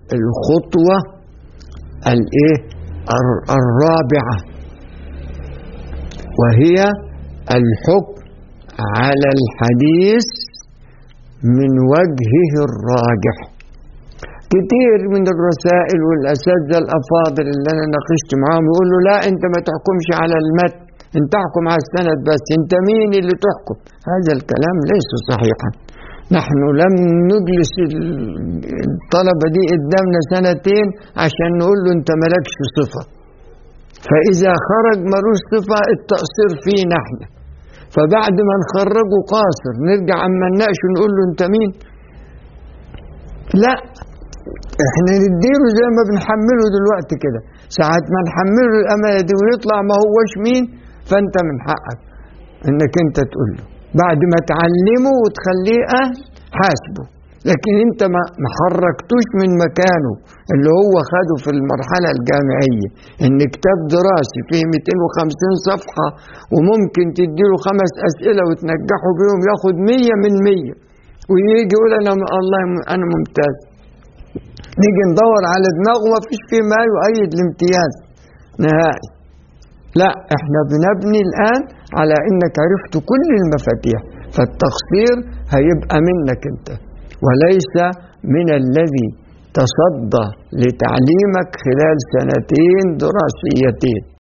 الخطوة الايه الرابعة وهي الحكم على الحديث من وجهه الراجح كتير من الرسائل والأساتذة الأفاضل اللي أنا ناقشت معاهم يقولوا لا أنت ما تحكمش على المتن أنت تحكم على السند بس أنت مين اللي تحكم هذا الكلام ليس صحيحا نحن لم نجلس الطلبة دي قدامنا سنتين عشان نقول له أنت مالكش صفة فإذا خرج ملوش صفة التقصير فينا احنا فبعد ما نخرجه قاصر نرجع اما نناقش ونقول له انت مين لا احنا نديله زي ما بنحمله دلوقتي كده ساعة ما نحمله الأمانة دي ويطلع ما هوش مين فانت من حقك انك انت تقول له بعد ما تعلمه وتخليه اهل حاسبه لكن انت ما حركتوش من مكانه اللي هو خده في المرحلة الجامعية ان كتاب دراسي فيه 250 صفحة وممكن تديله خمس اسئلة وتنجحه بيهم ياخد 100 من 100 ويجي يقول انا الله انا ممتاز نيجي ندور على دماغه ما فيش فيه ما يؤيد الامتياز نهائي لا احنا بنبني الان على انك عرفت كل المفاتيح فالتقصير هيبقى منك انت وليس من الذي تصدى لتعليمك خلال سنتين دراسيتين